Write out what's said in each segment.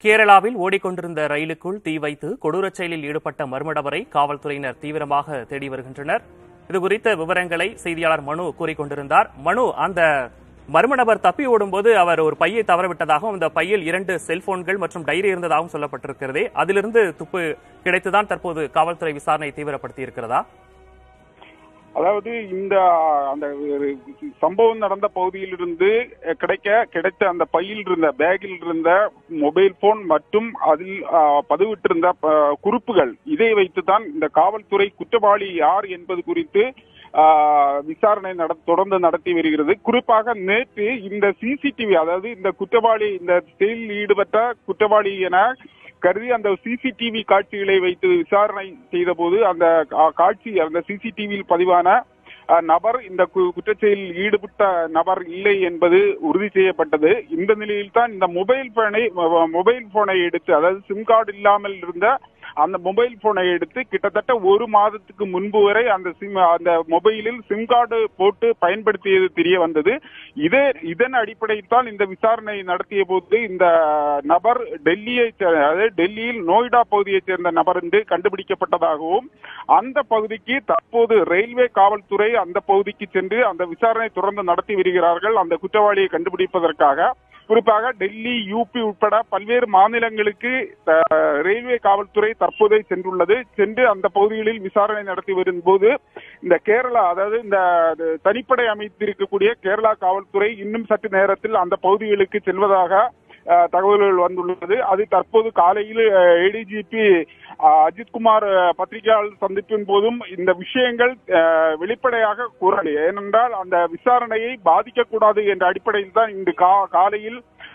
கேரளாவில் ஓடிக்கொண்டிருந்த ரயிலுக்குள் தீ வைத்து கொடூரச் செயலில் ஈடுபட்ட மர்ம நபரை காவல்துறையினர் தீவிரமாக தேடி வருகின்றனர் இதுகுறித்த விவரங்களை செய்தியாளர் மனு கூறிக்கொண்டிருந்தார் மனு அந்த மர்ம நபர் தப்பி ஓடும்போது அவர் ஒரு பையை தவறவிட்டதாகவும் அந்த பையில் இரண்டு செல்போன்கள் மற்றும் டைரி இருந்ததாகவும் சொல்லப்பட்டிருக்கிறதே அதிலிருந்து துப்பு கிடைத்துதான் தற்போது காவல்துறை விசாரணை தீவிரப்படுத்தி இருக்கிறதா அதாவது இந்த அந்த சம்பவம் நடந்த பகுதியிலிருந்து கிடைக்க கிடைத்த அந்த பையில் இருந்த பேக்கில் இருந்த மொபைல் போன் மற்றும் அதில் ஆஹ், பதிவிட்டிருந்த ஆஹ், குறிப்புகள் இதை வைத்துதான் இந்த காவல்துறை குற்றவாளி யார் என்பது குறித்து ஆஹ், விசாரணை நட தொடர்ந்து நடத்தி வருகிறது குறிப்பாக நேற்று இந்த சிசிடிவி அதாவது இந்த குற்றவாளி இந்த செயலில் ஈடுபட்ட குற்றவாளி என கருதி அந்த சிசிடிவி காட்சிகளை வைத்து விசாரணை செய்த போது அந்த கா- காட்சி அந்த சிசிடிவியில் பதிவான அஹ், நபர் இந்த கு- குற்றச்செயலில் ஈடுபட்ட நபர் இல்லை என்பது உறுதி செய்யப்பட்டது இந்த நிலையில் தான் இந்த மொபைல் போனை மொபைல் போனை எடுத்து அதாவது சிம் கார்டு இல்லாமல் இருந்த அந்த மொபைல் போனை எடுத்து கிட்டத்தட்ட ஒரு மாதத்துக்கு முன்பு வரை அந்த சிம் அந்த மொபைலில் சிம் கார்டு போட்டு பயன்படுத்தியது தெரிய வந்தது இதே இதன் அடிப்படையில் தான் இந்த விசாரணை நடத்திய போது இந்த நபர் டெல்லியை சே- அதாவது டெல்லியில் நோய்டா பகுதியைச் சேர்ந்த நபர் என்று கண்டுபிடிக்கப்பட்டதாகவும் அந்த பகுதிக்கு தற்போது ரயில்வே காவல்துறை அந்த பகுதிக்கு சென்று அந்த விசாரணை தொடர்ந்து நடத்தி வருகிறார்கள் அந்த குற்றவாளியை கண்டுபிடிப்பதற்காக குறிப்பாக டெல்லி யூபி உட்பட பல்வேறு மாநிலங்களுக்கு அஹ், ரயில்வே காவல்துறை தற்போதே சென்றுள்ளது சென்று அந்த பகுதிகளில் விசாரணை நடத்தி வரும்போது இந்த கேரளா அதாவது இந்த அது தனிப்படை அமைத்திருக்கக்கூடிய கேரளா காவல்துறை இன்னும் சற்று நேரத்தில் அந்த பகுதிகளுக்கு செல்வதாக அஹ், தகவல்கள் வந்துள்ளது அது தற்போது காலையில் ஏடிஜிபி அஜித்குமார் அஹ், பத்திரிகையாளர் சந்திப்பின் போதும் இந்த விஷயங்கள் அஹ், வெளிப்படையாக கூறலை ஏனென்றால் அந்த விசாரணையை பாதிக்கக்கூடாது என்ற அடிப்படையில் தான் இன்று கா- காலையில்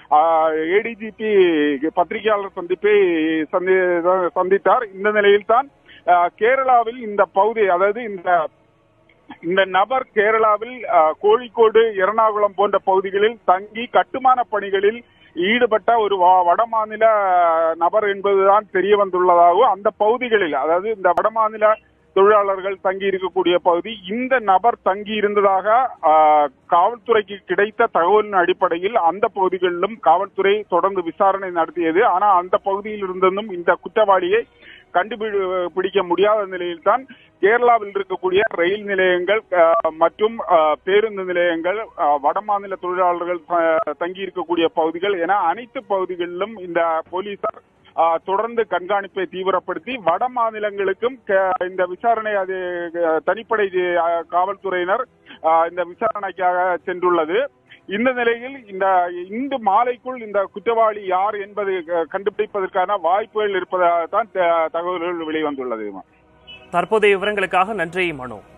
ஏடிஜிபி பத்திரிகையாளர் சந்திப்பை சந்தி- சந்தித்தார் இந்த நிலையில் தான் கேரளாவில் இந்த பகுதி அதாவது இந்த இந்த நபர் கேரளாவில் அஹ், கோழிக்கோடு எர்ணாகுளம் போன்ற பகுதிகளில் தங்கி கட்டுமான பணிகளில் ஈடுபட்ட ஒரு வ- வடமாநில நபர் என்பதுதான் தெரிய வந்துள்ளதாகவும் அந்த பகுதிகளில் அதாவது இந்த வடமாநில தொழிலாளர்கள் தங்கி இருக்கக்கூடிய பகுதி இந்த நபர் தங்கி இருந்ததாக அஹ், காவல்துறைக்கு கிடைத்த தகவலின் அடிப்படையில் அந்த பகுதிகளிலும் காவல்துறை தொடர்ந்து விசாரணை நடத்தியது ஆனால் அந்த பகுதியில் இருந்தும் இந்த குற்றவாளியை கண்டுபிடிக்க முடியாத நிலையில்தான் கேரளாவில் இருக்கக்கூடிய ரயில் நிலையங்கள் அஹ், மற்றும் அஹ், பேருந்து நிலையங்கள் அஹ், வடமாநில தொழிலாளர்கள் த- தங்கி இருக்கக்கூடிய பகுதிகள் என அனைத்து பகுதிகளிலும் இந்த போலீசார் அஹ், தொடர்ந்து கண்காணிப்பை தீவிரப்படுத்தி வட மாநிலங்களுக்கும் கே- இந்த விசாரணை அது அஹ், தனிப்படை அஹ், காவல்துறையினர் அஹ், இந்த விசாரணைக்காக சென்றுள்ளது இந்த நிலையில் இந்த இன்று மாலைக்குள் இந்த குற்றவாளி யார் என்பது அஹ், கண்டுபிடிப்பதற்கான வாய்ப்புகள் இருப்பதாக தான் த- தகவல்கள் வெளிவந்துள்ளது தற்போதைய விவரங்களுக்காக நன்றி மனு